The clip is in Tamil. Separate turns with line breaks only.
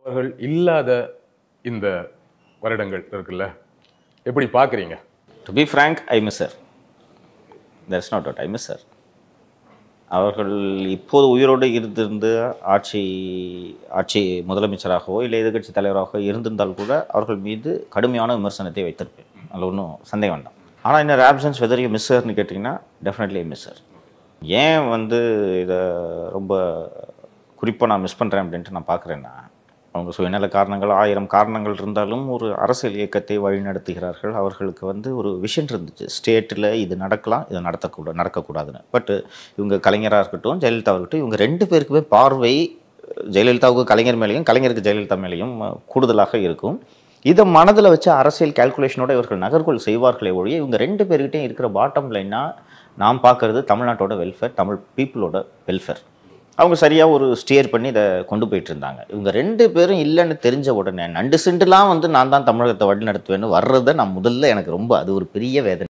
அவர்கள் இல்லாத இந்த வருடங்கள் இருக்குல்ல எப்படி பார்க்குறீங்க
to be frank I miss sir that's not out I miss sir அவர்கள் இப்போது உயிரோடு இருந்திருந்து ஆட்சி ஆட்சி முதலமைச்சராகவோ இல்லை எதிர்க்கட்சி தலைவராகவோ இருந்திருந்தால் கூட அவர்கள் மீது கடுமையான விமர்சனத்தை வைத்திருப்பேன் அதில் ஒன்றும் சந்தேகம் வேண்டாம் ஆனால் இந்த ஆப்சன்ஸ் வெதர் யூ மிஸ் சார்னு கேட்டிங்கன்னா டெஃபினெட்லி மிஸ் சார் ஏன் வந்து இதை ரொம்ப குறிப்பாக நான் மிஸ் பண்ணுறேன் அப்படின்ட்டு நான் பார்க்குறேன்னா அவங்க சுயநல காரணங்கள் ஆயிரம் காரணங்கள் இருந்தாலும் ஒரு அரசியல் இயக்கத்தை வழிநடத்துகிறார்கள் அவர்களுக்கு வந்து ஒரு விஷன் இருந்துச்சு ஸ்டேட்டில் இது நடக்கலாம் இது நடத்தக்கூடாது நடக்கக்கூடாதுன்னு பட் இவங்க கலைஞராக இருக்கட்டும் ஜெயலலிதா இருக்கட்டும் இவங்க ரெண்டு பேருக்குமே பார்வை ஜெயலலிதாவுக்கு கலைஞர் மேலேயும் கலைஞருக்கு ஜெயலலிதா மேலேயும் கூடுதலாக இருக்கும் இதை மனதில் வச்சு அரசியல் கால்குலேஷனோட இவர்கள் நகர்கொள் செய்வார்களே ஒழிய இவங்க ரெண்டு பேர்கிட்டையும் இருக்கிற பாட்டம் லைன்னா நாம் பார்க்கறது தமிழ்நாட்டோட வெல்ஃபேர் தமிழ் பீப்புளோட வெல்ஃபேர் அவங்க சரியாக ஒரு ஸ்டியர் பண்ணி இதை கொண்டு போயிட்டு இருந்தாங்க இவங்க ரெண்டு பேரும் இல்லைன்னு தெரிஞ்ச உடனே நண்டு சிண்டுலாம் வந்து நான் தான் தமிழகத்தை வழி நடத்துவேன்னு வர்றதை நான் முதல்ல எனக்கு ரொம்ப அது ஒரு பெரிய வேதனை